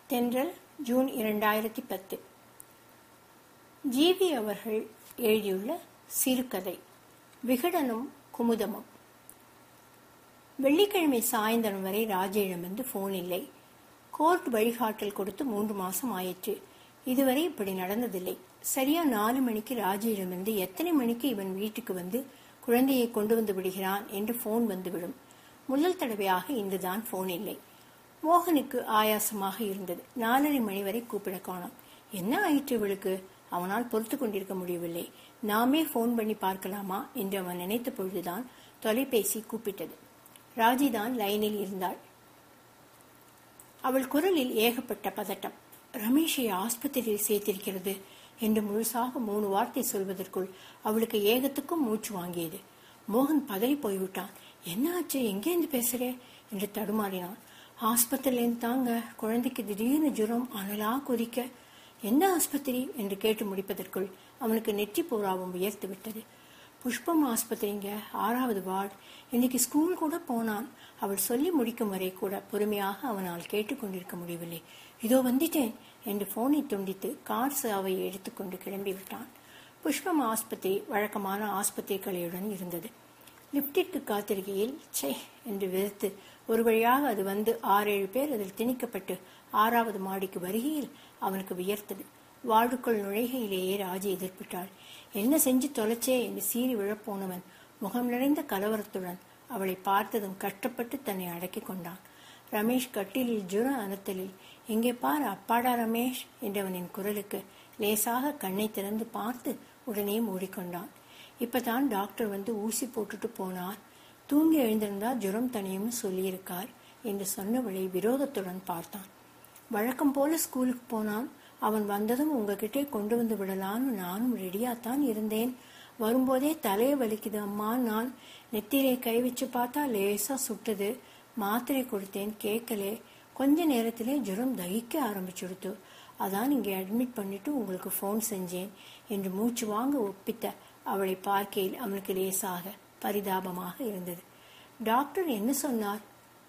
தென்றல் ஜூன் இரண்டாயிரத்தி பத்து ஜிவி அவர்கள் எழுதியுள்ள சிறுகதை விகடனும் குமுதமும் வெள்ளிக்கிழமை சாயந்தரம் வரை ராஜேயிடமிருந்து போன் இல்லை கோர்ட் வழிகாட்டல் கொடுத்து மூன்று மாசம் ஆயிற்று இதுவரை இப்படி நடந்ததில்லை சரியா நாலு மணிக்கு ராஜேயிடமிருந்து எத்தனை மணிக்கு இவன் வீட்டுக்கு வந்து குழந்தையை கொண்டு வந்து விடுகிறான் என்று போன் வந்துவிடும் முதல் தடவையாக இன்றுதான் போன் இல்லை மோகனுக்கு ஆயாசமாக இருந்தது நாலரை மணி வரை கூப்பிட காணோம் என்ன ஆயிற்று இவளுக்கு அவனால் பொறுத்து கொண்டிருக்க முடியவில்லை நாமே போன் பண்ணி பார்க்கலாமா என்று அவன் நினைத்த பொழுதுதான் தொலைபேசி கூப்பிட்டது ராஜிதான் லைனில் இருந்தாள் அவள் குரலில் ஏகப்பட்ட பதட்டம் ரமேஷை ஆஸ்பத்திரியில் சேர்த்திருக்கிறது என்று முழுசாக மூணு வார்த்தை சொல்வதற்குள் அவளுக்கு ஏகத்துக்கும் மூச்சு வாங்கியது மோகன் பதறி போய்விட்டான் என்ன ஆச்சு எங்கேருந்து பேசுறே என்று தடுமாறினான் ஆஸ்பத்திரியிலேருந்து தாங்க குழந்தைக்கு திடீர்னு ஜுரம் அனலா கொதிக்க எந்த ஆஸ்பத்திரி என்று கேட்டு முடிப்பதற்குள் அவனுக்கு நெற்றி பூராவும் உயர்த்து விட்டது புஷ்பம் ஆஸ்பத்திரிங்க ஆறாவது வார்டு இன்னைக்கு ஸ்கூல் கூட போனான் அவள் சொல்லி முடிக்கும் வரை கூட பொறுமையாக அவனால் கேட்டுக்கொண்டிருக்க முடியவில்லை இதோ வந்துட்டேன் என்று போனை துண்டித்து கார் சேவையை எடுத்துக்கொண்டு கிளம்பி விட்டான் புஷ்பம் ஆஸ்பத்திரி வழக்கமான ஆஸ்பத்திரி கலையுடன் இருந்தது லிப்டிற்கு காத்திருக்கையில் சே என்று வெறுத்து ஒரு வழியாக அது வந்து ஆறேழு பேர் அதில் திணிக்கப்பட்டு ஆறாவது மாடிக்கு வருகையில் அவனுக்கு வியர்த்தது வார்டுக்குள் நுழைகையிலேயே ராஜி எதிர்ப்பிட்டாள் என்ன செஞ்சு தொலைச்சே என்று சீறி விழப்போனவன் முகம் நிறைந்த கலவரத்துடன் அவளை பார்த்ததும் கஷ்டப்பட்டு தன்னை அடக்கிக் கொண்டான் ரமேஷ் கட்டிலில் ஜுர அனத்தலில் எங்கே பார் அப்பாடா ரமேஷ் என்றவனின் குரலுக்கு லேசாக கண்ணை திறந்து பார்த்து உடனே மூடிக்கொண்டான் இப்பதான் டாக்டர் வந்து ஊசி போட்டுட்டு போனார் தூங்கி எழுந்திருந்தா ஜுரம் தனியும்னு சொல்லியிருக்கார் என்று சொன்னவளை விரோதத்துடன் பார்த்தான் வழக்கம் போல ஸ்கூலுக்கு போனான் அவன் வந்ததும் உங்ககிட்டே கொண்டு வந்து விடலான்னு நானும் ரெடியாத்தான் இருந்தேன் வரும்போதே தலையை வலிக்குது அம்மா நான் நெத்திலே கை வச்சு பார்த்தா லேசா சுட்டது மாத்திரை கொடுத்தேன் கேட்கலே கொஞ்ச நேரத்திலே ஜுரம் தகிக்க ஆரம்பிச்சுடுத்து அதான் இங்கே அட்மிட் பண்ணிட்டு உங்களுக்கு ஃபோன் செஞ்சேன் என்று மூச்சு வாங்க ஒப்பித்த அவளை பார்க்கையில் அவனுக்கு லேசாக பரிதாபமாக இருந்தது டாக்டர் என்ன சொன்னார்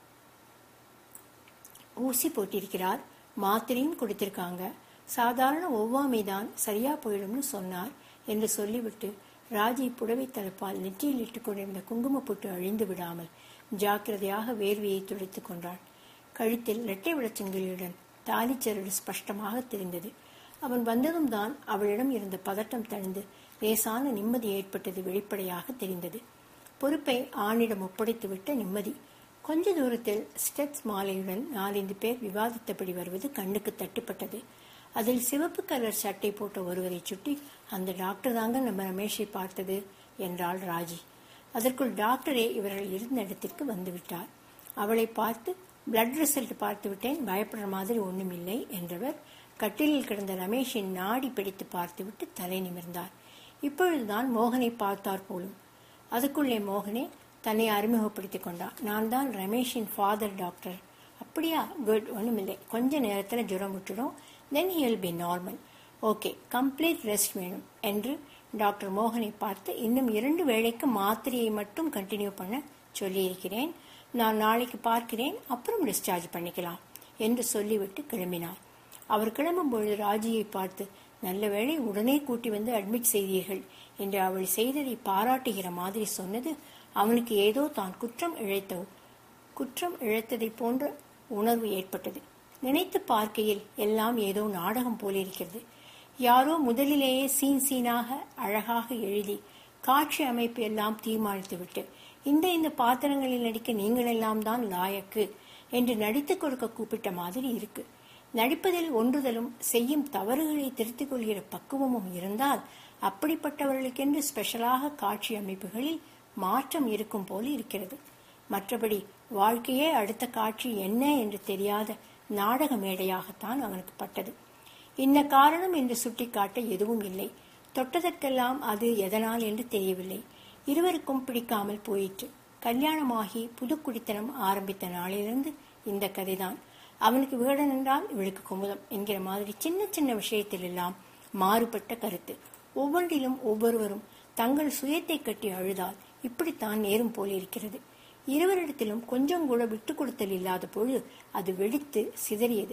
ஊசி போட்டிருக்கிறார் மாத்திரையும் கொடுத்திருக்காங்க சாதாரண ஒவ்வாமைதான் சரியா போயிடும்னு சொன்னார் என்று சொல்லிவிட்டு ராஜி புடவை தலப்பால் நெற்றியில் இட்டுக் கொண்டிருந்த குங்குமப்பொட்டு அழிந்து விடாமல் ஜாக்கிரதையாக வேர்வையை துடைத்துக் கொண்டாள் கழுத்தில் இரட்டை விளச்சங்கிலியுடன் தாலிச்சரடு ஸ்பஷ்டமாக தெரிந்தது அவன் வந்ததும் தான் அவளிடம் இருந்த பதட்டம் தணிந்து லேசான நிம்மதி ஏற்பட்டது வெளிப்படையாக தெரிந்தது பொறுப்பை ஆணிடம் ஒப்படைத்துவிட்ட நிம்மதி கொஞ்ச தூரத்தில் ஸ்டெப்ஸ் மாலையுடன் நாலந்து பேர் விவாதித்தபடி வருவது கண்ணுக்கு தட்டுப்பட்டது அதில் சிவப்பு கலர் சட்டை போட்ட ஒருவரை சுட்டி அந்த டாக்டர் தாங்க நம்ம ரமேஷை பார்த்தது என்றாள் ராஜி அதற்குள் டாக்டரே இவர்கள் இருந்த இடத்திற்கு வந்துவிட்டார் அவளை பார்த்து பிளட் ரிசல்ட் பார்த்து விட்டேன் பயப்படுற மாதிரி ஒண்ணுமில்லை என்றவர் கட்டிலில் கிடந்த ரமேஷின் நாடி பிடித்து பார்த்துவிட்டு தலை நிமிர்ந்தார் இப்பொழுதுதான் மோகனை பார்த்தார் போலும் அதுக்குள்ளே மோகனே தன்னை அறிமுகப்படுத்திக் கொண்டான் நான் தான் ரமேஷின் ஃபாதர் டாக்டர் அப்படியா குட் ஒண்ணுமில்லை கொஞ்ச நேரத்துல ஜுரம் விட்டுடும் then he'll be normal okay complete rest வேணும் என்று டாக்டர் மோகனை பார்த்து இன்னும் இரண்டு வேளைக்கு மாத்திரையை மட்டும் கண்டினியூ பண்ண சொல்லியிருக்கிறேன் நான் நாளைக்கு பார்க்கிறேன் அப்புறம் டிஸ்சார்ஜ் பண்ணிக்கலாம் என்று சொல்லிவிட்டு கிளம்பினார் அவர் கிளம்பும் பொழுது ராஜியை பார்த்து நல்ல வேளை உடனே கூட்டி வந்து அட்மிட் செய்தீர்கள் என்று அவள் செய்ததை பாராட்டுகிற மாதிரி சொன்னது அவனுக்கு ஏதோ தான் குற்றம் இழைத்த குற்றம் இழைத்ததை போன்ற உணர்வு ஏற்பட்டது நினைத்து பார்க்கையில் எல்லாம் ஏதோ நாடகம் போலிருக்கிறது யாரோ முதலிலேயே சீன் சீனாக அழகாக எழுதி காட்சி அமைப்பு எல்லாம் தீர்மானித்துவிட்டு இந்த இந்த பாத்திரங்களில் நடிக்க நீங்கள் எல்லாம் தான் லாயக்கு என்று நடித்துக் கொடுக்க கூப்பிட்ட மாதிரி இருக்கு நடிப்பதில் ஒன்றுதலும் செய்யும் தவறுகளை திருத்திக் கொள்கிற பக்குவமும் இருந்தால் அப்படிப்பட்டவர்களுக்கென்று ஸ்பெஷலாக காட்சி அமைப்புகளில் மாற்றம் இருக்கும் போல இருக்கிறது மற்றபடி வாழ்க்கையே அடுத்த காட்சி என்ன என்று தெரியாத நாடக மேடையாகத்தான் அவனுக்கு பட்டது இன்ன காரணம் என்று சுட்டிக்காட்ட எதுவும் இல்லை தொட்டதற்கெல்லாம் அது எதனால் என்று தெரியவில்லை இருவருக்கும் பிடிக்காமல் போயிற்று கல்யாணமாகி புது குடித்தனம் ஆரம்பித்த நாளிலிருந்து இந்த கதைதான் அவனுக்கு விகடன் என்றால் இவளுக்கு குமுதம் என்கிற மாதிரி சின்ன சின்ன விஷயத்தில் எல்லாம் மாறுபட்ட கருத்து ஒவ்வொன்றிலும் ஒவ்வொருவரும் தங்கள் சுயத்தை கட்டி அழுதால் இப்படித்தான் நேரும் போல் இருக்கிறது இருவரிடத்திலும் கொஞ்சம் கூட விட்டுக் கொடுத்தல் இல்லாத பொழுது அது வெடித்து சிதறியது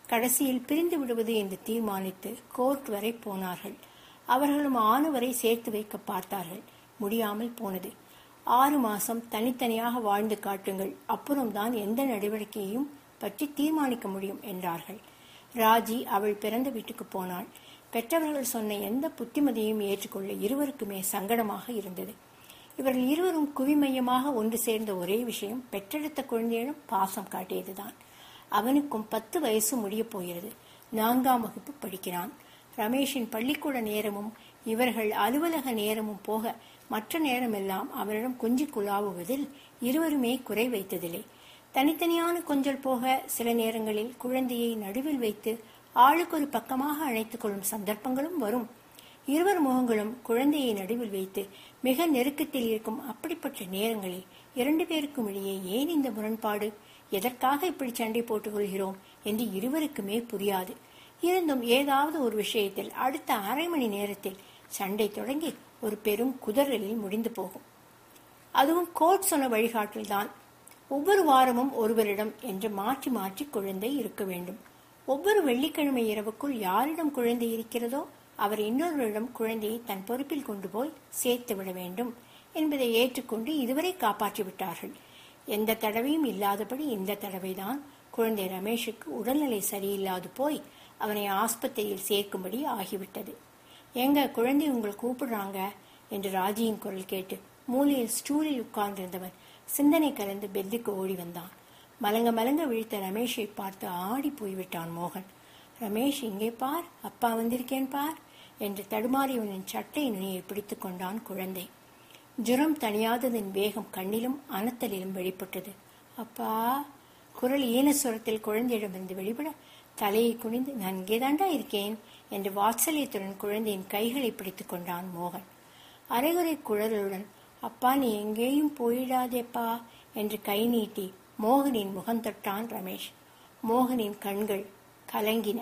கடைசியில் பிரிந்து விடுவது என்று தீர்மானித்து கோர்ட் வரை போனார்கள் அவர்களும் ஆணுவரை சேர்த்து வைக்க பார்த்தார்கள் முடியாமல் போனது ஆறு மாசம் தனித்தனியாக வாழ்ந்து காட்டுங்கள் அப்புறம்தான் எந்த நடவடிக்கையையும் பற்றி தீர்மானிக்க முடியும் என்றார்கள் ராஜி அவள் பிறந்த வீட்டுக்கு போனாள் பெற்றவர்கள் சொன்ன எந்த புத்திமதியையும் ஏற்றுக்கொள்ள இருவருக்குமே சங்கடமாக இருந்தது இவர்கள் இருவரும் குவிமையமாக ஒன்று சேர்ந்த ஒரே விஷயம் பெற்றெடுத்த குழந்தையிடம் பாசம் காட்டியதுதான் அவனுக்கும் பத்து வயசு முடியப் போகிறது நான்காம் வகுப்பு படிக்கிறான் ரமேஷின் பள்ளிக்கூட நேரமும் இவர்கள் அலுவலக நேரமும் போக மற்ற நேரமெல்லாம் அவரிடம் கொஞ்சி குழாவுவதில் இருவருமே குறை வைத்ததில்லை தனித்தனியான கொஞ்சல் போக சில நேரங்களில் குழந்தையை நடுவில் வைத்து ஆளுக்கு ஒரு பக்கமாக அழைத்துக் கொள்ளும் சந்தர்ப்பங்களும் வரும் இருவர் முகங்களும் குழந்தையை நடுவில் வைத்து மிக நெருக்கத்தில் இருக்கும் அப்படிப்பட்ட நேரங்களில் இரண்டு பேருக்கும் இடையே ஏன் இந்த முரண்பாடு எதற்காக இப்படி சண்டை போட்டுக் கொள்கிறோம் என்று இருவருக்குமே புரியாது இருந்தும் ஏதாவது ஒரு விஷயத்தில் அடுத்த அரை மணி நேரத்தில் சண்டை தொடங்கி ஒரு பெரும் குதறலில் முடிந்து போகும் அதுவும் கோர்ட் சொன்ன வழிகாட்டில்தான் ஒவ்வொரு வாரமும் ஒருவரிடம் என்று மாற்றி மாற்றி குழந்தை இருக்க வேண்டும் ஒவ்வொரு வெள்ளிக்கிழமை இரவுக்குள் யாரிடம் குழந்தை இருக்கிறதோ அவர் இன்னொருவரிடம் குழந்தையை தன் பொறுப்பில் கொண்டு போய் சேர்த்து விட வேண்டும் என்பதை ஏற்றுக்கொண்டு இதுவரை காப்பாற்றி விட்டார்கள் எந்த தடவையும் இல்லாதபடி இந்த தடவைதான் குழந்தை ரமேஷுக்கு உடல்நிலை சரியில்லாது போய் அவனை ஆஸ்பத்திரியில் சேர்க்கும்படி ஆகிவிட்டது எங்க குழந்தை உங்களை கூப்பிடுறாங்க என்று ராஜியின் குரல் கேட்டு மூலையில் ஸ்டூலில் உட்கார்ந்திருந்தவன் சிந்தனை கலந்து பெத்துக்கு ஓடி வந்தான் மலங்க மலங்க விழித்த ரமேஷை பார்த்து ஆடி போய்விட்டான் மோகன் ரமேஷ் இங்கே பார் அப்பா வந்திருக்கேன் பார் என்று தடுமாறியவனின் சட்டை நுனியை பிடித்துக் கொண்டான் குழந்தை ஜுரம் தணியாததின் வேகம் கண்ணிலும் அனத்தலிலும் வெளிப்பட்டது அப்பா குரல் ஈனஸ்வரத்தில் குழந்தையிடமிருந்து வெளிப்பட தலையை குனிந்து நான் இங்கேதாண்டா இருக்கேன் என்று வாத்சல்யத்துடன் குழந்தையின் கைகளை பிடித்துக் கொண்டான் மோகன் அரைகுறை குழலுடன் அப்பா நீ எங்கேயும் போயிடாதேப்பா என்று கை நீட்டி மோகனின் முகம் தொட்டான் ரமேஷ் மோகனின் கண்கள் கலங்கின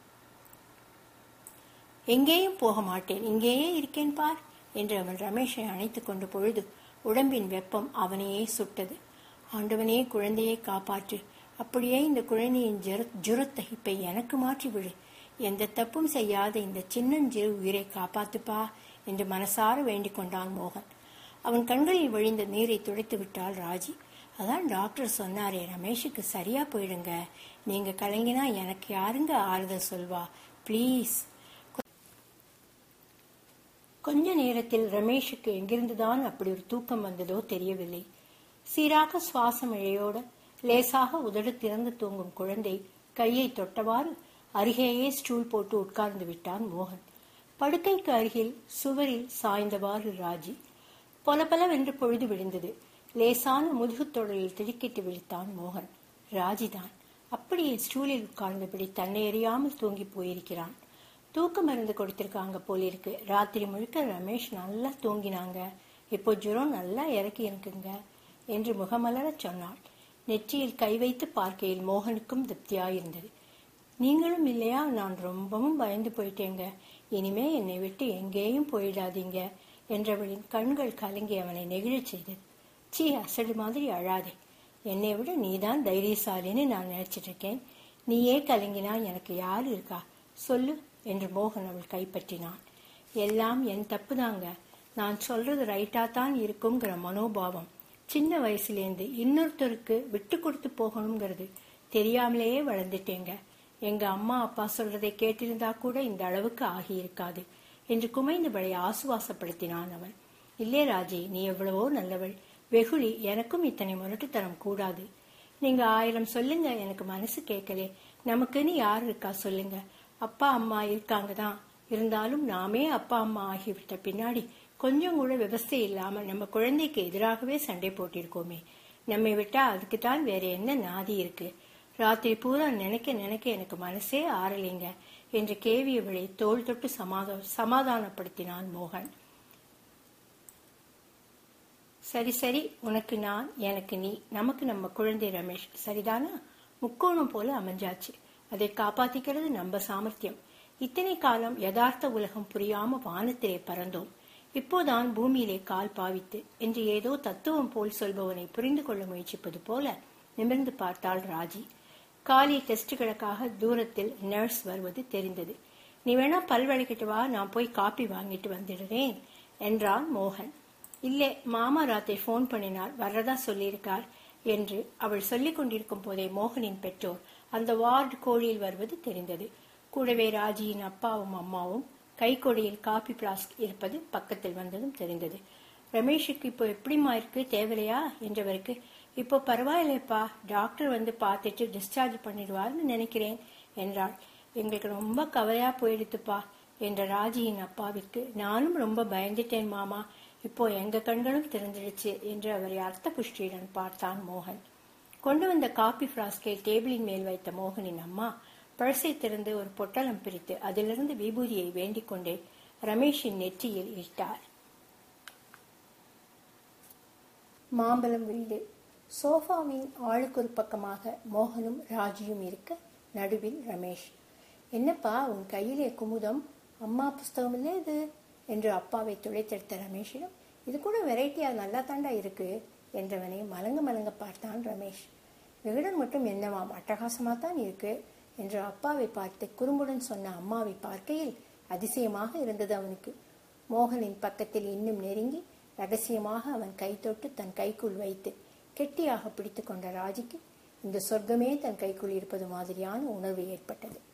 எங்கேயும் போக மாட்டேன் இங்கேயே இருக்கேன் பார் என்று அவன் ரமேஷை அணைத்துக் கொண்ட பொழுது உடம்பின் வெப்பம் அவனையே சுட்டது ஆண்டவனே குழந்தையை காப்பாற்று அப்படியே இந்த குழந்தையின் ஜுர ஜுரத்தகிப்பை எனக்கு மாற்றி விடு எந்த தப்பும் செய்யாத இந்த சின்னஞ்சிறு உயிரை காப்பாத்துப்பா என்று மனசார வேண்டிக் கொண்டான் மோகன் அவன் கண்களில் வழிந்த நீரை துடைத்து விட்டாள் ராஜி அதான் டாக்டர் சொன்னாரே ரமேஷுக்கு சரியா போயிடுங்க நீங்க கலங்கினா எனக்கு யாருங்க ஆறுதல் சொல்வா ப்ளீஸ் கொஞ்ச நேரத்தில் ரமேஷுக்கு எங்கிருந்துதான் அப்படி ஒரு தூக்கம் வந்ததோ தெரியவில்லை சீராக சுவாசம் இழையோட லேசாக உதடு திறந்து தூங்கும் குழந்தை கையை தொட்டவாறு அருகேயே ஸ்டூல் போட்டு உட்கார்ந்து விட்டான் மோகன் படுக்கைக்கு அருகில் சுவரில் சாய்ந்தவாறு ராஜி பொலபலவென்று பொழுது விழுந்தது லேசான முதுகுத் தொடரில் திடுக்கிட்டு விழித்தான் மோகன் ராஜிதான் அப்படியே ஸ்டூலில் உட்கார்ந்தபடி தன்னை எறியாமல் தூங்கி போயிருக்கிறான் தூக்க மருந்து கொடுத்திருக்காங்க போலிருக்கு ராத்திரி முழுக்க ரமேஷ் நல்லா தூங்கினாங்க இப்போ ஜுரம் நல்லா இறக்கி இருக்குங்க என்று முகமலரச் சொன்னாள் நெற்றியில் கை வைத்து பார்க்கையில் மோகனுக்கும் திருப்தியாயிருந்தது நீங்களும் இல்லையா நான் ரொம்பவும் பயந்து போயிட்டேங்க இனிமே என்னை விட்டு எங்கேயும் போயிடாதீங்க என்றவளின் கண்கள் கலங்கி அவனை நெகிழச் செய்தது சீ அசடு மாதிரி அழாதே என்னை விட நீதான் தைரியசாலின்னு நான் நினைச்சிட்டு இருக்கேன் நீயே கலங்கினா எனக்கு யார் இருக்கா சொல்லு என்று மோகன் அவள் கைப்பற்றினான் எல்லாம் என் தப்புதாங்க நான் சொல்றது ரைட்டா தான் இருக்குங்கிற மனோபாவம் சின்ன வயசுலேருந்து இன்னொருத்தருக்கு விட்டு கொடுத்து போகணுங்கிறது தெரியாமலேயே வளர்ந்துட்டேங்க எங்க அம்மா அப்பா சொல்றதை கேட்டிருந்தா கூட இந்த அளவுக்கு ஆகியிருக்காது என்று குமைந்தபடி ஆசுவாசப்படுத்தினான் அவன் இல்லே ராஜி நீ எவ்வளவோ நல்லவள் வெகுளி எனக்கும் இத்தனை முரட்டுத்தனம் கூடாது நீங்க ஆயிரம் சொல்லுங்க எனக்கு மனசு கேட்கலே நமக்குன்னு யார் இருக்கா சொல்லுங்க அப்பா அம்மா இருக்காங்க தான் இருந்தாலும் நாமே அப்பா அம்மா ஆகிவிட்ட பின்னாடி கொஞ்சம் கூட விவஸ்தை இல்லாம நம்ம குழந்தைக்கு எதிராகவே சண்டை போட்டிருக்கோமே நம்மை விட்டா அதுக்கு தான் வேற என்ன நாதி இருக்கு ராத்திரி பூரா நினைக்க நினைக்க எனக்கு மனசே ஆறலைங்க என்று கேவியவளை தோள் தொட்டு சமாதா சமாதானப்படுத்தினான் மோகன் சரி சரி உனக்கு நான் எனக்கு நீ நமக்கு நம்ம குழந்தை ரமேஷ் சரிதானா முக்கோணம் போல அமைஞ்சாச்சு அதை காப்பாத்திக்கிறது நம்ம சாமர்த்தியம் இத்தனை காலம் யதார்த்த உலகம் புரியாம வானத்திலே பறந்தோம் இப்போதான் பூமியிலே கால் பாவித்து என்று ஏதோ தத்துவம் போல் சொல்பவனை புரிந்து கொள்ள முயற்சிப்பது போல நிமிர்ந்து பார்த்தாள் ராஜி காலி டெஸ்டுகளுக்காக தூரத்தில் நர்ஸ் வருவது தெரிந்தது நீ வேணா பல் விளக்கிட்டு வா நான் போய் காப்பி வாங்கிட்டு வந்துடுறேன் என்றான் மோகன் இல்லை மாமா ராத்தை ஃபோன் பண்ணினார் வர்றதா சொல்லியிருக்கார் என்று அவள் சொல்லிக் கொண்டிருக்கும் போதே மோகனின் பெற்றோர் அந்த வார்டு கோழியில் வருவது தெரிந்தது கூடவே ராஜியின் அப்பாவும் அம்மாவும் கைக்கொடியில் காபி பிளாஸ்க் இருப்பது பக்கத்தில் வந்ததும் தெரிந்தது ரமேஷுக்கு இப்போ எப்படிமா இருக்கு தேவையா என்றவருக்கு இப்போ பரவாயில்லைப்பா டாக்டர் வந்து பார்த்துட்டு டிஸ்சார்ஜ் பண்ணிடுவார்னு நினைக்கிறேன் என்றாள் எங்களுக்கு ரொம்ப கவலையா போயிடுத்துப்பா என்ற ராஜியின் அப்பாவிற்கு நானும் ரொம்ப பயந்துட்டேன் மாமா இப்போ எங்க கண்களும் திறந்துடுச்சு என்று அவரை அர்த்த புஷ்டியுடன் பார்த்தான் மோகன் கொண்டு வந்த காபி பிளாஸ்கை டேபிளின் மேல் வைத்த மோகனின் அம்மா பழசை திறந்து ஒரு பொட்டலம் பிரித்து அதிலிருந்து விபூதியை வேண்டிக் கொண்டே ரமேஷின் நெற்றியில் இட்டார் மாம்பழம் வீடு சோஃபாவின் ஆளுக்கு ஒரு பக்கமாக மோகனும் ராஜியும் இருக்க நடுவில் ரமேஷ் என்னப்பா உன் கையிலே குமுதம் அம்மா புஸ்தகம் இல்லை இது என்று அப்பாவை துளைத்தெடுத்த ரமேஷிடம் இது கூட வெரைட்டியா நல்லா தாண்டா இருக்கு என்றவனை மலங்க மலங்க பார்த்தான் ரமேஷ் விகடன் மட்டும் என்னவாம் அட்டகாசமா தான் இருக்கு என்று அப்பாவை பார்த்து குறும்புடன் சொன்ன அம்மாவை பார்க்கையில் அதிசயமாக இருந்தது அவனுக்கு மோகனின் பக்கத்தில் இன்னும் நெருங்கி ரகசியமாக அவன் கை தொட்டு தன் கைக்குள் வைத்து கெட்டியாக பிடித்து கொண்ட ராஜிக்கு இந்த சொர்க்கமே தன் கைக்குள் இருப்பது மாதிரியான உணர்வு ஏற்பட்டது